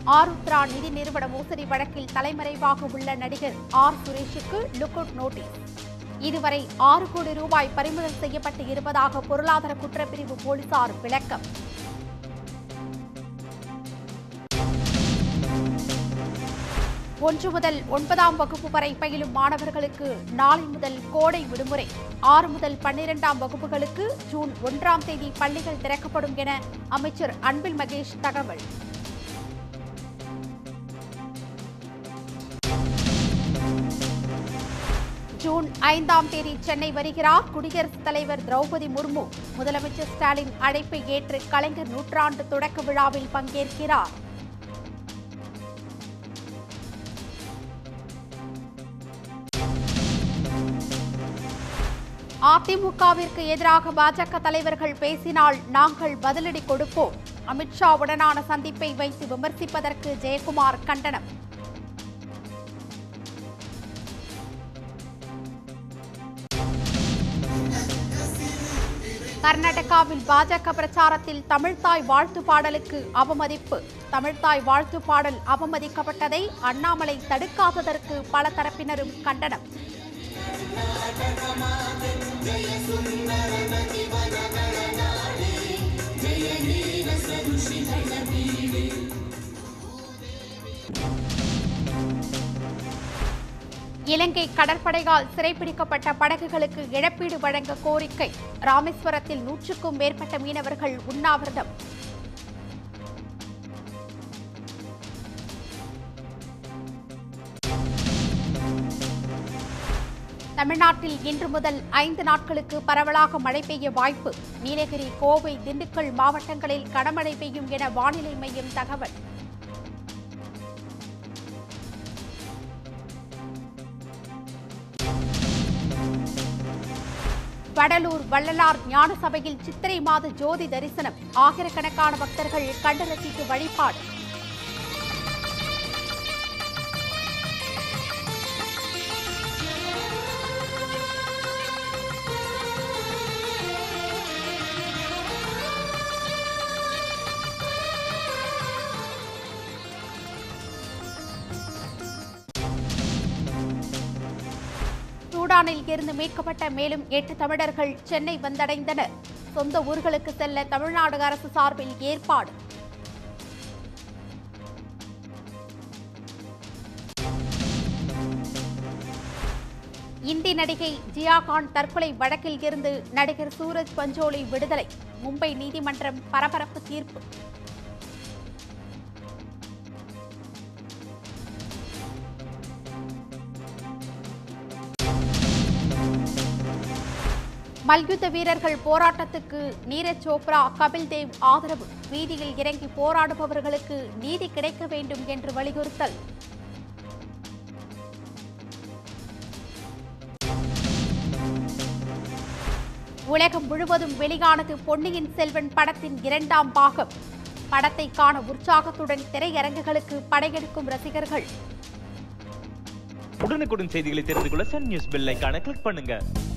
ஆருத்ரா நிதி நிறுவன மோசடி வழக்கில் தலைமறைவாக உள்ள நடிகர் ஆர் சுரேஷுக்கு லுக் அவுட் நோட்டீஸ் இதுவரை ஆறு கோடி ரூபாய் பறிமுதல் செய்யப்பட்டு இருப்பதாக பொருளாதார குற்றப்பிரிவு போலீசார் விளக்கம் ஒன்று முதல் ஒன்பதாம் வகுப்பு வரை பயிலும் மாணவர்களுக்கு நாளை முதல் கோடை விடுமுறை ஆறு முதல் பன்னிரெண்டாம் வகுப்புகளுக்கு ஜூன் ஒன்றாம் தேதி பள்ளிகள் திறக்கப்படும் என அமைச்சர் அன்பில் மகேஷ் தகவல் ஜூன் ஐந்தாம் தேதி சென்னை வருகிறார் குடியரசுத் தலைவர் திரௌபதி முர்மு முதலமைச்சர் ஸ்டாலின் அழைப்பை ஏற்று கலைஞர் நூற்றாண்டு தொடக்க விழாவில் பங்கேற்கிறார் அதிமுகவிற்கு எதிராக பாஜக தலைவர்கள் பேசினால் நாங்கள் பதிலடி கொடுப்போம் அமித்ஷாவுடனான சந்திப்பை வைத்து விமர்சிப்பதற்கு ஜெயக்குமார் கண்டனம் கர்நாடகாவில் பாஜக பிரச்சாரத்தில் தமிழ்தாய் வாழ்த்து பாடலுக்கு அவமதிப்பு தமிழ்தாய் வாழ்த்து பாடல் அவமதிக்கப்பட்டதை அண்ணாமலை தடுக்காததற்கு பல தரப்பினரும் கண்டனம் இலங்கை கடற்படையால் சிறைப்பிடிக்கப்பட்ட படகுகளுக்கு இழப்பீடு வழங்க கோரிக்கை ராமேஸ்வரத்தில் நூற்றுக்கும் மேற்பட்ட மீனவர்கள் உண்ணாவிரதம் தமிழ்நாட்டில் இன்று முதல் ஐந்து நாட்களுக்கு பரவலாக மழை பெய்ய வாய்ப்பு நீலகிரி கோவை திண்டுக்கல் மாவட்டங்களில் கனமழை பெய்யும் என வானிலை மையம் தகவல் வடலூர் வள்ளலார் ஞான சபையில் சித்திரை மாத ஜோதி தரிசனம் ஆயிரக்கணக்கான பக்தர்கள் கண்டு ரசித்து வழிபாடு சூடானில் இருந்து மீட்கப்பட்ட மேலும் எட்டு தமிழர்கள் சென்னை வந்தடைந்தனர் சொந்த ஊர்களுக்கு செல்ல தமிழ்நாடு அரசு சார்பில் ஏற்பாடு இந்தி நடிகை ஜியா கான் தற்கொலை வழக்கில் இருந்து நடிகர் சூரஜ் பஞ்சோலி விடுதலை மும்பை நீதிமன்றம் பரபரப்பு தீர்ப்பு மல்யுத்த வீரர்கள் போராட்டத்துக்கு நீரஜ் சோப்ரா கபில் தேவ் ஆதரவு வீதியில் இறங்கி போராடுபவர்களுக்கு நீதி கிடைக்க வேண்டும் என்று வலியுறுத்தல் உலகம் முழுவதும் வெளியானது பொன்னியின் செல்வன் படத்தின் இரண்டாம் பாகம் படத்தை காண உற்சாகத்துடன் திரையரங்குகளுக்கு படையெடுக்கும் ரசிகர்கள் உடனுக்குடன் செய்திகளை தெரிந்து கொள்ள சன் நியூஸ் பெல் ஐகானை கிளிக் பண்ணுங்க